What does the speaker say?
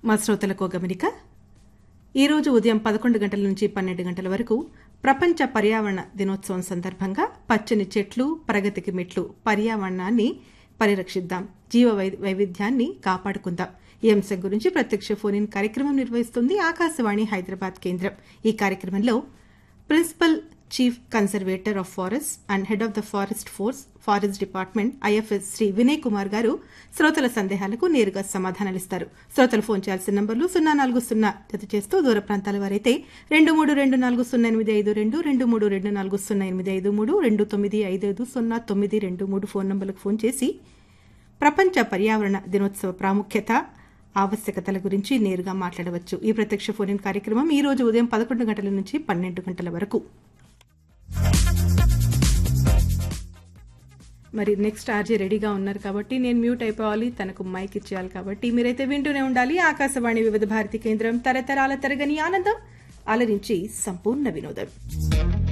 మా శ్రోతలకు గమనిక ఈరోజు ఉదయం పదకొండు గంటల నుంచి పన్నెండు గంటల వరకు ప్రపంచ పర్యావరణ దినోత్సవం సందర్భంగా పచ్చని చెట్లు ప్రగతికి మెట్లు పర్యావరణాన్ని పరిరక్షిద్దాం జీవ వై- వైవిధ్యాన్ని కాపాడుకుందాం ఈ అంశం గురించి ప్రత్యక్ష ఫోన్ ఇన్ కార్యక్రమం నిర్వహిస్తుంది ఆకాశవాణి హైదరాబాద్ కేంద్రం ఈ కార్యక్రమంలో principal chief conservator of forest and head of the forest force forest department IFS Shri Vinay Kumar గారు శ్రోతల సందేహాలకు నేరుగా సమాధానాలిస్తారు శ్రోతలు ఫోన్ చేయాల్సిన నంబర్లు సున్నా నాలుగు సున్నా జత చేస్తూ దూర ప్రాంతాల వారైతే రెండు మూడు రెండు నాలుగు సున్నా ఎనిమిది ఐదు రెండు రెండు మూడు రెండు నాలుగు సున్నా ఎనిమిది ఐదు మూడు రెండు తొమ్మిది ఐదు ఐదు సున్నా తొమ్మిది రెండు మూడు ఫోన్ నంబర్లకు ఫోన్ చేసి ప్రపంచ పర్యావరణ దినోత్సవ ప్రాముఖ్యత ఆవశ్యకతల గురించి నేరుగా మాట్లాడవచ్చు ఈ ప్రత్యక్ష ఫోన్ ఇన్ కార్యక్రమం ఈ రోజు ఉదయం పదకొండు గంటల నుంచి పన్నెండు గంటల వరకు మరి నెక్స్ట్ ఆర్జే రెడీగా ఉన్నారు కాబట్టి నేను మ్యూట్ అయిపోవాలి తనకు మైక్ ఇచ్చేయాలి కాబట్టి మీరైతే వింటూనే ఉండాలి ఆకాశవాణి వివిధ భారతి కేంద్రం తరతరాల తరగని ఆనందం అలరించి సంపూర్ణ వినోదం